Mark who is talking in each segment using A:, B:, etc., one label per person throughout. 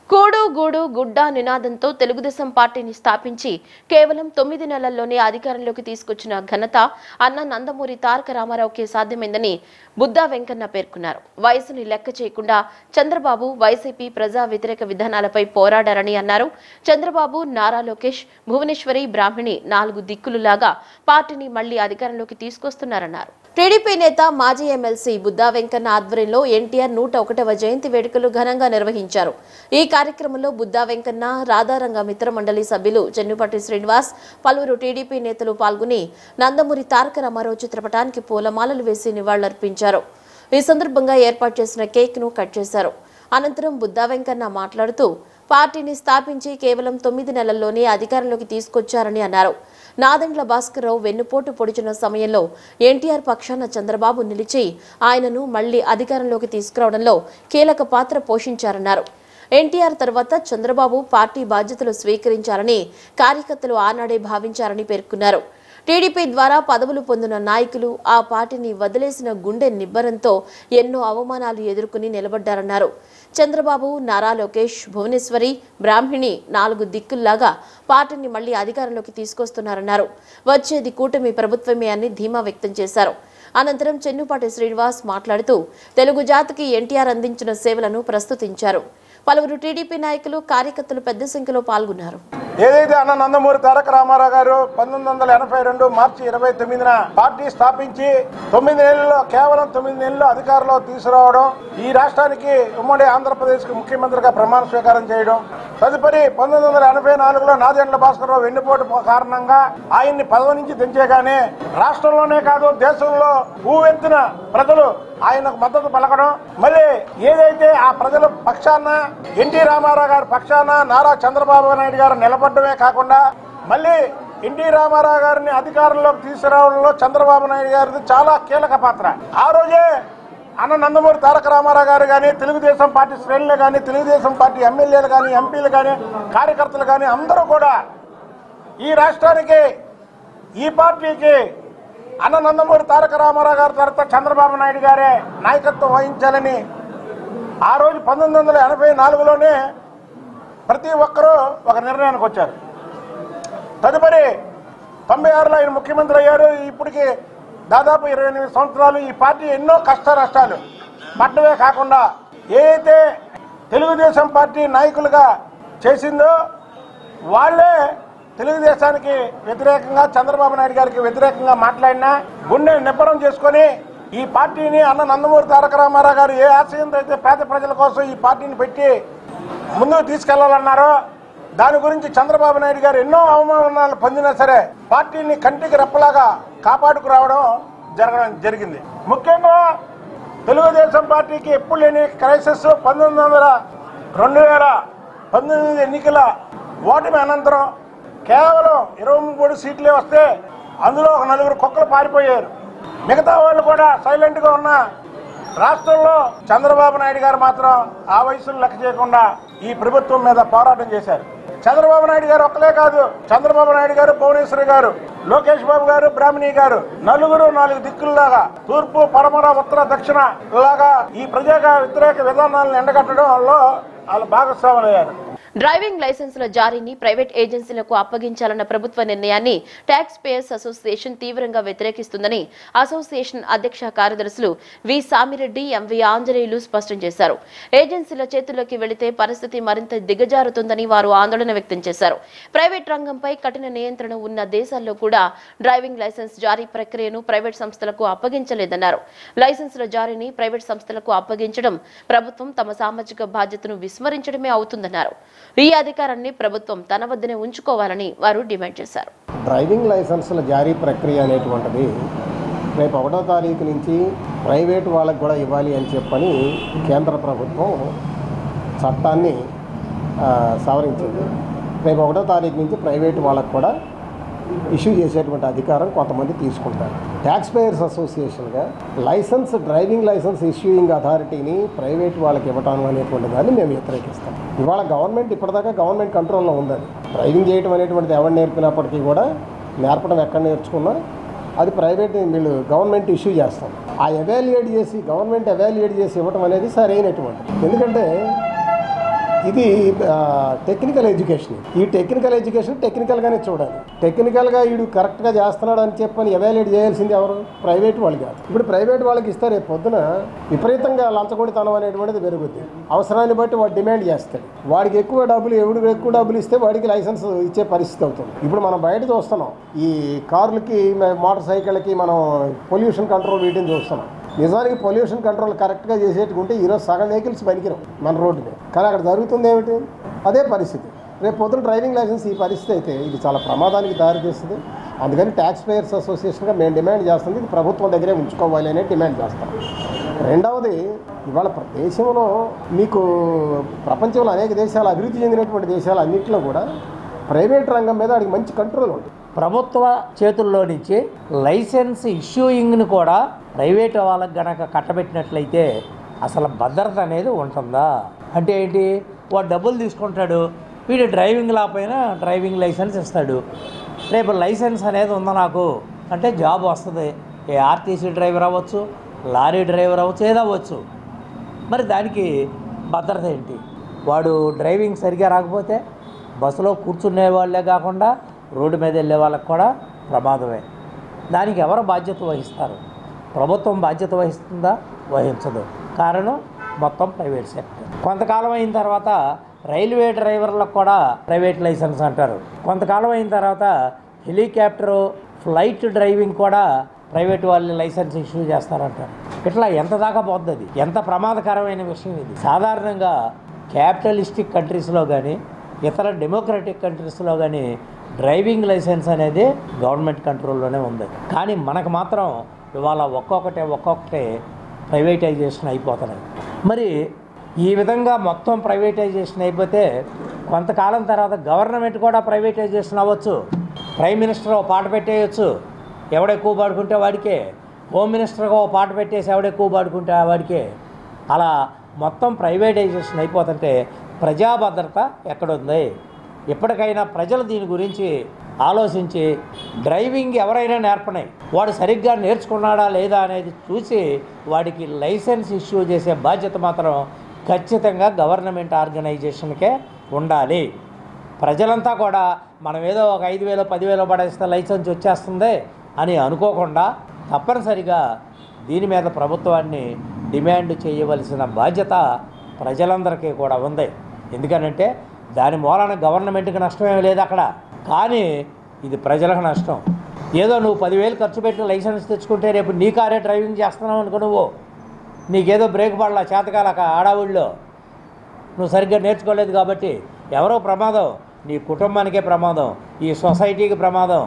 A: కూడు గూడు గుడ్డ నినాదంతో తెలుగుదేశం పార్టీని స్థాపించి కేవలం తొమ్మిది నెలల్లోనే అధికారంలోకి తీసుకొచ్చిన ఘనత అన్న నందమూరి తారక రామారావుకే సాధ్యమైందని బుద్దా వెంకన్న పేర్కొన్నారు వయసుని లెక్క చేయకుండా చంద్రబాబు వైసీపీ ప్రజా వ్యతిరేక విధానాలపై పోరాడారని అన్నారు చంద్రబాబు నారా లోకేష్ భువనేశ్వరి బ్రాహ్మణి నాలుగు దిక్కులులాగా పార్టీని మళ్లీ అధికారంలోకి తీసుకొస్తున్నారన్నారు టీడీపీ నేత మాజీ ఎమ్మెల్సీ బుద్దా వెంకన్న ఆధ్వర్యంలో ఎన్టీఆర్ నూట ఒకటవ జయంతి వేడుకలు ఘనంగా నిర్వహించారు ఈ కార్యక్రమంలో బుద్దా వెంకన్న రాధారంగ మిత్ర మండలి సభ్యులు చెన్నుపట్టి శ్రీనివాస్ పలువురు టీడీపీ నేతలు పాల్గొని నందమూరి తారక రామారావు చిత్రపటానికి పూలమాలలు వేసి నివాళులర్పించారు ఈ సందర్భంగా ఏర్పాటు చేసిన కేక్ ను కట్ చేశారు అనంతరం బుద్దా వెంకన్న మాట్లాడుతూ పార్టీని స్థాపించి కేవలం తొమ్మిది నెలల్లోనే అధికారంలోకి తీసుకొచ్చారని అన్నారు నాదెండ్ల భాస్కర్రావు వెన్నుపోటు పొడిచిన సమయంలో ఎన్టీఆర్ పక్షాన చంద్రబాబు నిలిచి ఆయనను మళ్లీ అధికారంలోకి తీసుకురావడంలో కీలక పాత్ర పోషించారన్నారు ఎన్టీఆర్ తర్వాత చంద్రబాబు పార్టీ బాధ్యతలు స్వీకరించారని కార్యకర్తలు ఆనాడే భావించారని పేర్కొన్నారు టీడీపీ ద్వారా పదవులు పొందిన నాయకులు ఆ పార్టీని వదిలేసిన గుండె నిబ్బరంతో ఎన్నో అవమానాలు ఎదుర్కొని నిలబడ్డారన్నారు చంద్రబాబు నారా లోకేష్ భువనేశ్వరి బ్రాహ్మిణి నాలుగు దిక్కుల్లాగా పార్టీని మళ్లీ అధికారంలోకి తీసుకొస్తున్నారన్నారు వచ్చేది కూటమి ప్రభుత్వమే అని ధీమా వ్యక్తం చేశారు అనంతరం చెన్నుపాటి శ్రీనివాస్ మాట్లాడుతూ తెలుగు జాతికి ఎన్టీఆర్ అందించిన సేవలను ప్రస్తుతించారు పలువురు టీడీపీ నాయకులు కార్యకర్తలు పెద్ద సంఖ్యలో పాల్గొన్నారు
B: ఏదైతే అన్న నందమూరి తారక రామారావు గారు పంతొమ్మిది వందల ఎనభై రెండు మార్చి ఇరవై తొమ్మిదిన పార్టీ స్థాపించి తొమ్మిది నెలల్లో కేవలం తొమ్మిది నెలల్లో అధికారంలో తీసుకురావడం ఈ రాష్ట్రానికి ఉమ్మడి ఆంధ్రప్రదేశ్ కి ముఖ్యమంత్రిగా ప్రమాణ స్వీకారం చేయడం తదుపరి పంతొమ్మిది వందల ఎనభై నాలుగులో నాదెండ్ల భాస్కరరావు వెన్నుపోటు కారణంగా ఆయన్ని పదవి నుంచి దించేగానే రాష్ట్రంలోనే కాదు దేశంలో భూవెత్తిన ప్రజలు ఆయనకు మద్దతు పలకడం మళ్ళీ ఏదైతే ఆ ప్రజల పక్షాన ఎన్టీ రామారావు గారి పక్షాన నారా చంద్రబాబు నాయుడు గారు నిలబడమే కాకుండా మళ్ళీ ఎన్టీ రామారావు గారిని అధికారంలోకి తీసుకురావడంలో చంద్రబాబు నాయుడు గారిది చాలా కీలక పాత్ర ఆ రోజే అన్న నందమూరి తారక రామారావు గారు కానీ తెలుగుదేశం పార్టీ శ్రేణులు కానీ తెలుగుదేశం పార్టీ ఎమ్మెల్యేలు కానీ ఎంపీలు కానీ కార్యకర్తలు కానీ అందరూ కూడా ఈ రాష్ట్రానికి ఈ పార్టీకి అన్న నందమూరి తారక రామారావు గారి తర్వాత చంద్రబాబు నాయుడు గారే నాయకత్వం వహించాలని ఆ రోజు పంతొమ్మిది వందల ఎనభై నాలుగులోనే ప్రతి ఒక్కరూ ఒక నిర్ణయానికి వచ్చారు తదుపరి తొంభై ఆరులో ఆయన ముఖ్యమంత్రి అయ్యారు ఇప్పటికి దాదాపు ఇరవై ఎనిమిది సంవత్సరాలు ఈ పార్టీ ఎన్నో కష్ట నష్టాలు పట్టడమే కాకుండా ఏదైతే తెలుగుదేశం పార్టీ నాయకులుగా చేసిందో వాళ్ళే తెలుగుదేశానికి వ్యతిరేకంగా చంద్రబాబు నాయుడు గారికి వ్యతిరేకంగా మాట్లాడినా గుండె నిబ్బరం చేసుకొని ఈ పార్టీని అన్న నందమూరి తారక రామారావు గారు ఏ ఆశయంతో అయితే పేద ప్రజల కోసం ఈ పార్టీని పెట్టి ముందుకు తీసుకెళ్లాలన్నారో దాని గురించి చంద్రబాబు నాయుడు గారు ఎన్నో అవమానాలు పొందినా సరే పార్టీని కంటికి రెప్పలాగా కాపాడుకురావడం జరగడం జరిగింది ముఖ్యంగా తెలుగుదేశం పార్టీకి ఎప్పుడు లేని క్రైసిస్ పంతొమ్మిది వందల రెండు వేల పంతొమ్మిది ఎన్నికల ఓటమి అనంతరం కేవలం ఇరవై మూడు సీట్లే వస్తే అందులో ఒక నలుగురు కుక్కలు పారిపోయారు మిగతా వాళ్ళు కూడా సైలెంట్గా ఉన్న రాష్ట్రంలో చంద్రబాబు నాయుడు గారు మాత్రం ఆ వయసును లెక్క చేయకుండా ఈ ప్రభుత్వం మీద పోరాటం చేశారు చంద్రబాబు నాయుడు గారు ఒక్కలే కాదు చంద్రబాబు నాయుడు గారు భువనేశ్వరి గారు లోకేష్ బాబు గారు బ్రాహ్మణి గారు నలుగురు నాలుగు దిక్కుల్లాగా తూర్పు పడమర ఉత్తర దక్షిణ లాగా ఈ ప్రజా వ్యతిరేక విధానాలను ఎండగట్టడంలో వాళ్ళు భాగస్వాములయ్యారు
A: డ్రైవింగ్ లైసెన్సుల జారీని ప్రైవేట్ ఏజెన్సీలకు అప్పగించాలన్న ప్రభుత్వ నిర్ణయాన్ని ట్యాక్స్ పేయర్స్ అసోసియేషన్ తీవ్రంగా వ్యతిరేకిస్తుందని అసోసియేషన్ అధ్యక్ష కార్యదర్శులు వి సామిరెడ్డి ఎంవి ఆంజనేయులు స్పష్టం చేశారు ఏజెన్సీల చేతుల్లోకి వెళితే పరిస్థితి మరింత దిగజారుతుందని వారు ఆందోళన వ్యక్తం చేశారు ప్రైవేట్ రంగంపై కఠిన నియంత్రణ ఉన్న దేశాల్లో కూడా డ్రైవింగ్ లైసెన్స్ జారీ ప్రక్రియను ప్రైవేట్ సంస్థలకు అప్పగించలేదన్నారు లైసెన్సుల జారీని ప్రైవేట్ సంస్థలకు అప్పగించడం ప్రభుత్వం తమ సామాజిక బాధ్యతను విస్మరించడమే అవుతుందన్నారు ఈ అధికారాన్ని ప్రభుత్వం తన వద్దనే ఉంచుకోవాలని వారు డిమాండ్ చేశారు
C: డ్రైవింగ్ లైసెన్సుల జారీ ప్రక్రియ అనేటువంటిది రేపు ఒకటో తారీఖు నుంచి ప్రైవేట్ వాళ్ళకి కూడా ఇవ్వాలి అని చెప్పని కేంద్ర ప్రభుత్వం చట్టాన్ని ఆ, సవరించింది రేపు ఒకటో తారీఖు నుంచి ప్రైవేట్ వాళ్ళకు కూడా ఇష్యూ చేసేటువంటి అధికారం కొంతమంది తీసుకుంటారు ట్యాక్స్ పేయర్స్ అసోసియేషన్గా లైసెన్స్ డ్రైవింగ్ లైసెన్స్ ఇష్యూయింగ్ అథారిటీని ప్రైవేట్ వాళ్ళకి ఇవ్వటం అనేటువంటి దాన్ని మేము వ్యతిరేకిస్తాం ఇవాళ గవర్నమెంట్ ఇప్పటిదాకా గవర్నమెంట్ కంట్రోల్లో ఉందని డ్రైవింగ్ చేయడం అనేటువంటిది ఎవరు నేర్పినప్పటికీ కూడా నేర్పడం ఎక్కడ నేర్చుకున్నా అది ప్రైవేట్ వీళ్ళు గవర్నమెంట్ ఇష్యూ చేస్తాం ఆ ఎవాల్యుయేట్ చేసి గవర్నమెంట్ ఎవాల్యుయేట్ చేసి ఇవ్వటం అనేది సరైనటువంటి ఎందుకంటే ఇది టెక్నికల్ ఎడ్యుకేషన్ ఈ టెక్నికల్ ఎడ్యుకేషన్ టెక్నికల్గానే చూడాలి టెక్నికల్గా వీడు కరెక్ట్గా చేస్తున్నాడు అని చెప్పని ఎవాల్యుయేట్ చేయాల్సింది ఎవరు ప్రైవేట్ వాళ్ళు కాదు ఇప్పుడు ప్రైవేట్ వాళ్ళకి ఇస్తే రేపు పొద్దున విపరీతంగా లంచగొడితనం అనేటువంటిది పెరుగుద్ది అవసరాన్ని బట్టి వాడు డిమాండ్ చేస్తాడు వాడికి ఎక్కువ డబ్బులు ఎవడు ఎక్కువ డబ్బులు ఇస్తే వాడికి లైసెన్స్ ఇచ్చే పరిస్థితి అవుతుంది ఇప్పుడు మనం బయట చూస్తున్నాం ఈ కార్లకి మోటార్ సైకిళ్ళకి మనం పొల్యూషన్ కంట్రోల్ వీటిని చూస్తున్నాం నిజానికి పొల్యూషన్ కంట్రోల్ కరెక్ట్గా చేసేట్టుకుంటే ఈరోజు సగం వెహికల్స్ పనికిరావు మన రోడ్డు మీద కానీ అక్కడ జరుగుతుంది ఏమిటి అదే పరిస్థితి రేపు పొద్దున డ్రైవింగ్ లైసెన్స్ ఈ పరిస్థితి అయితే ఇది చాలా ప్రమాదానికి దారితీస్తుంది అందుకని ట్యాక్స్ పేయర్స్ అసోసియేషన్గా మేము డిమాండ్ చేస్తుంది ఇది ప్రభుత్వం దగ్గరే ఉంచుకోవాలి అనేది డిమాండ్ చేస్తాం రెండవది ఇవాళ ప్ర- దేశంలో మీకు ప్రపంచంలో అనేక దేశాలు అభివృద్ధి చెందినటువంటి దేశాలు అన్నింటిలో కూడా ప్రైవేట్ రంగం మీద వాడికి మంచి కంట్రోల్ ఉంటుంది
D: ప్రభుత్వ చేతుల్లో నుంచి లైసెన్స్ ఇష్యూయింగ్ను కూడా ప్రైవేట్ వాళ్ళకి గనక కట్టబెట్టినట్లయితే అసలు భద్రత అనేది ఉంటుందా అంటే ఏంటి వాడు డబ్బులు తీసుకుంటాడు వీడు డ్రైవింగ్ లేకపోయినా డ్రైవింగ్ లైసెన్స్ ఇస్తాడు రేపు లైసెన్స్ అనేది ఉందా నాకు అంటే జాబ్ వస్తుంది ఏ ఆర్టీసీ డ్రైవర్ అవ్వచ్చు లారీ డ్రైవర్ అవ్వచ్చు ఏదో అవ్వచ్చు మరి దానికి భద్రత ఏంటి వాడు డ్రైవింగ్ సరిగా రాకపోతే బస్సులో కూర్చునే వాళ్ళే కాకుండా రోడ్డు మీద వెళ్ళే వాళ్ళకి కూడా ప్రమాదమే దానికి ఎవరు బాధ్యత వహిస్తారు ప్రభుత్వం బాధ్యత వహిస్తుందా వహించదు కారణం మొత్తం ప్రైవేట్ సెక్టర్ కొంతకాలం అయిన తర్వాత రైల్వే డ్రైవర్లకు కూడా ప్రైవేట్ లైసెన్స్ అంటారు కొంతకాలం అయిన తర్వాత హెలికాప్టరు ఫ్లైట్ డ్రైవింగ్ కూడా ప్రైవేట్ వాళ్ళు లైసెన్స్ ఇష్యూ చేస్తారంటారు ఇట్లా ఎంత దాకా పోతుంది అది? ఎంత ప్రమాదకరమైన విషయం ఇది సాధారణంగా క్యాపిటలిస్టిక్ కంట్రీస్లో కానీ ఇతర డెమోక్రటిక్ కంట్రీస్లో కానీ డ్రైవింగ్ లైసెన్స్ అనేది గవర్నమెంట్ కంట్రోల్లోనే ఉంది కానీ మనకు మాత్రం ఇవాళ ఒక్కొక్కటే ఒక్కొక్కటే ప్రైవేటైజేషన్ అయిపోతున్నాయి మరి ఈ విధంగా మొత్తం ప్రైవేటైజేషన్ అయిపోతే కొంతకాలం తర్వాత గవర్నమెంట్ కూడా ప్రైవేటైజేషన్ అవ్వచ్చు ప్రైమ్ మినిస్టర్ ఓ పాట పెట్టేయచ్చు ఎవడు ఎక్కువ పాడుకుంటే వాడికే హోమ్ మినిస్టర్గా ఓ పాట పెట్టేసి ఎవడు ఎక్కువ పాడుకుంటే వాడికే అలా మొత్తం ప్రైవేటైజేషన్ అయిపోతుంటే ప్రజా భద్రత ఎక్కడుంది ఇప్పటికైనా ప్రజలు దీని గురించి ఆలోచించి డ్రైవింగ్ ఎవరైనా నేర్పనే వాడు సరిగ్గా నేర్చుకున్నాడా లేదా అనేది చూసి వాడికి లైసెన్స్ ఇష్యూ చేసే బాధ్యత మాత్రం ఖచ్చితంగా గవర్నమెంట్ ఆర్గనైజేషన్కే ఉండాలి ప్రజలంతా కూడా మనం ఏదో ఒక ఐదు వేలు పదివేలు పడేస్తే లైసెన్స్ వచ్చేస్తుంది అని అనుకోకుండా తప్పనిసరిగా దీని మీద ప్రభుత్వాన్ని డిమాండ్ చేయవలసిన బాధ్యత ప్రజలందరికీ కూడా ఉంది ఎందుకనంటే దాని మూలాన గవర్నమెంట్కి నష్టమేమీ లేదు అక్కడ కానీ ఇది ప్రజలకు నష్టం ఏదో నువ్వు పదివేలు ఖర్చు పెట్టి లైసెన్స్ తెచ్చుకుంటే రేపు నీ కారే డ్రైవింగ్ చేస్తున్నావు అనుకో నువ్వు నీకేదో బ్రేక్ పడలా చేతకాలక ఆడావుల్లో నువ్వు సరిగ్గా నేర్చుకోలేదు కాబట్టి ఎవరో ప్రమాదం నీ కుటుంబానికే ప్రమాదం ఈ సొసైటీకి ప్రమాదం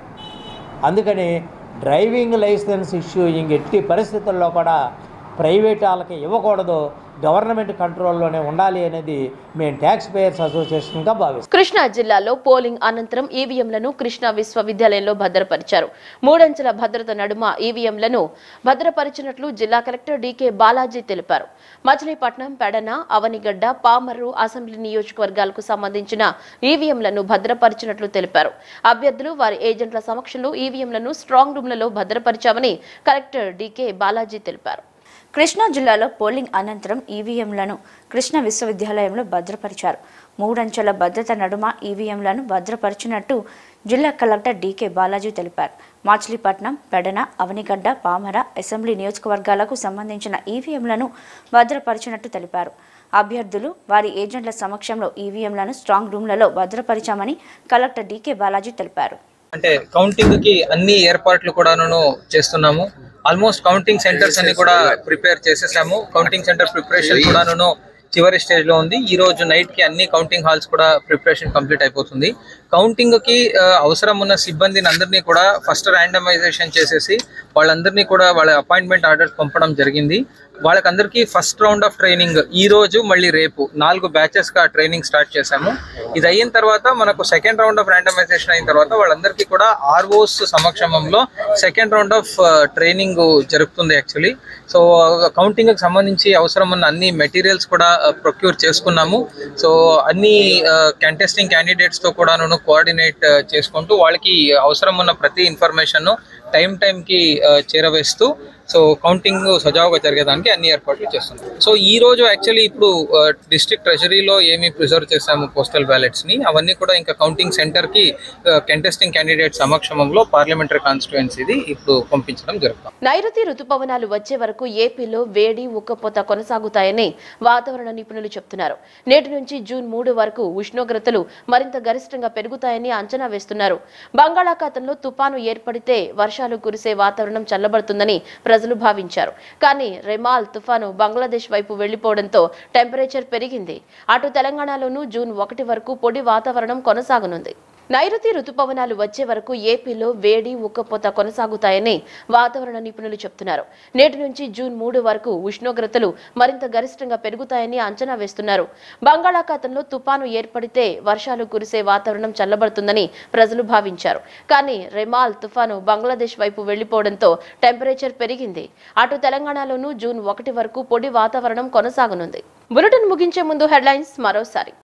D: అందుకని డ్రైవింగ్ లైసెన్స్ ఇష్యూయింగ్ ఎట్టి పరిస్థితుల్లో కూడా ప్రైవేట్ వాళ్ళకి ఇవ్వకూడదు గవర్నమెంట్ కంట్రోల్లోనే ఉండాలి అనేది మేము ట్యాక్స్ పేయర్స్ అసోసియేషన్గా భావిస్తాం
A: కృష్ణా జిల్లాలో పోలింగ్ అనంతరం ఈవీఎంలను కృష్ణా విశ్వవిద్యాలయంలో భద్రపరిచారు మూడంచెల భద్రత నడుమ ఈవీఎంలను భద్రపరిచినట్లు జిల్లా కలెక్టర్ డీకే బాలాజీ తెలిపారు మచిలీపట్నం పెడన అవనిగడ్డ పామర్రు అసెంబ్లీ నియోజకవర్గాలకు సంబంధించిన ఈవీఎంలను భద్రపరిచినట్లు తెలిపారు అభ్యర్థులు వారి ఏజెంట్ల సమక్షంలో ఈవీఎంలను స్ట్రాంగ్ రూమ్లలో భద్రపరిచామని కలెక్టర్ డీకే బాలాజీ తెలిపారు
E: కృష్ణా జిల్లాలో పోలింగ్ అనంతరం ఈవీఎంలను కృష్ణా విశ్వవిద్యాలయంలో భద్రపరిచారు మూడంచెల భద్రత నడుమ ఈవీఎంలను భద్రపరిచినట్టు జిల్లా కలెక్టర్ డీకే బాలాజీ తెలిపారు మాచిలీపట్నం పెడన అవనిగడ్డ పామర అసెంబ్లీ నియోజకవర్గాలకు సంబంధించిన ఈవీఎంలను భద్రపరిచినట్టు తెలిపారు అభ్యర్థులు వారి ఏజెంట్ల సమక్షంలో ఈవీఎంలను స్ట్రాంగ్ రూమ్లలో భద్రపరిచామని కలెక్టర్ డీకే బాలాజీ తెలిపారు
F: అంటే కౌంటింగ్ కి అన్ని ఏర్పాట్లు కూడాను చేస్తున్నాము ఆల్మోస్ట్ కౌంటింగ్ సెంటర్స్ అన్ని కూడా ప్రిపేర్ చేసేసాము కౌంటింగ్ సెంటర్ ప్రిపరేషన్ కూడాను చివరి స్టేజ్ లో ఉంది ఈ రోజు నైట్ కి అన్ని కౌంటింగ్ హాల్స్ కూడా ప్రిపరేషన్ కంప్లీట్ అయిపోతుంది కౌంటింగ్ కి ఆ, అవసరం ఉన్న సిబ్బందిని అందరినీ కూడా ఫస్ట్ ర్యాండమైజేషన్ చేసేసి వాళ్ళందరినీ కూడా వాళ్ళ అపాయింట్మెంట్ ఆర్డర్స్ పంపడం జరిగింది వాళ్ళకందరికీ ఫస్ట్ రౌండ్ ఆఫ్ ట్రైనింగ్ ఈ రోజు మళ్ళీ రేపు నాలుగు బ్యాచెస్ గా ట్రైనింగ్ స్టార్ట్ చేశాము ఇది అయిన తర్వాత మనకు సెకండ్ రౌండ్ ఆఫ్ ర్యాండమైజేషన్ అయిన తర్వాత వాళ్ళందరికీ కూడా ఆర్ఓస్ సమక్షమంలో సెకండ్ రౌండ్ ఆఫ్ ట్రైనింగ్ జరుగుతుంది యాక్చువల్లీ సో కౌంటింగ్ కి సంబంధించి అవసరం ఉన్న అన్ని మెటీరియల్స్ కూడా ప్రొక్యూర్ చేసుకున్నాము సో అన్ని కంటెస్టింగ్ క్యాండిడేట్స్ తో కూడా కోఆర్డినేట్ చేసుకుంటూ వాళ్ళకి అవసరం ఉన్న ప్రతి ఇన్ఫర్మేషన్ టైం టైం కి ఆ, చేరవేస్తూ సో కౌంటింగ్ సజావుగా జరిగేదానికి అన్ని ఏర్పాట్లు చేస్తున్నాం సో ఈ రోజు యాక్చువల్లీ ఇప్పుడు డిస్ట్రిక్ట్ ట్రెజరీలో ఏమి ప్రిజర్వ్ చేశాము పోస్టల్ బ్యాలెట్స్ ని అవన్నీ కూడా ఇంకా కౌంటింగ్ సెంటర్ కి కంటెస్టింగ్ క్యాండిడేట్ సమక్షమంలో పార్లమెంటరీ కాన్స్టిట్యుయెన్సీది ఇప్పుడు పంపించడం జరుగుతుంది
A: నైరుతి రుతుపవనాలు వచ్చే వరకు ఏపీలో వేడి ఉక్కపోత కొనసాగుతాయని వాతావరణ నిపుణులు చెప్తున్నారు నేటి నుంచి జూన్ మూడు వరకు ఉష్ణోగ్రతలు మరింత గరిష్టంగా పెరుగుతాయని అంచనా వేస్తున్నారు బంగాళాఖాతంలో తుపాను ఏర్పడితే వర్షాలు కురిసే వాతావరణం చల్లబడుతుందని ప్రజలు భావించారు కానీ రెమాల్ తుఫాను బంగ్లాదేశ్ వైపు వెళ్లిపోవడంతో టెంపరేచర్ పెరిగింది అటు తెలంగాణలోనూ జూన్ ఒకటి వరకు పొడి వాతావరణం కొనసాగనుంది నైరుతి రుతుపవనాలు వచ్చే వరకు ఏపీలో వేడి ఉక్కపోత కొనసాగుతాయని వాతావరణ నిపుణులు చెప్తున్నారు నేటి నుంచి జూన్ మూడు వరకు ఉష్ణోగ్రతలు మరింత గరిష్టంగా పెరుగుతాయని అంచనా వేస్తున్నారు బంగాళాఖాతంలో తుపాను ఏర్పడితే వర్షాలు కురిసే వాతావరణం చల్లబడుతుందని ప్రజలు భావించారు కానీ రెమాల్ తుఫాను బంగ్లాదేశ్ వైపు వెళ్లిపోవడంతో టెంపరేచర్ పెరిగింది అటు తెలంగాణలోనూ జూన్ ఒకటి వరకు పొడి వాతావరణం కొనసాగనుంది బులెటిన్ ముగించే ముందు హెడ్లైన్స్ మరోసారి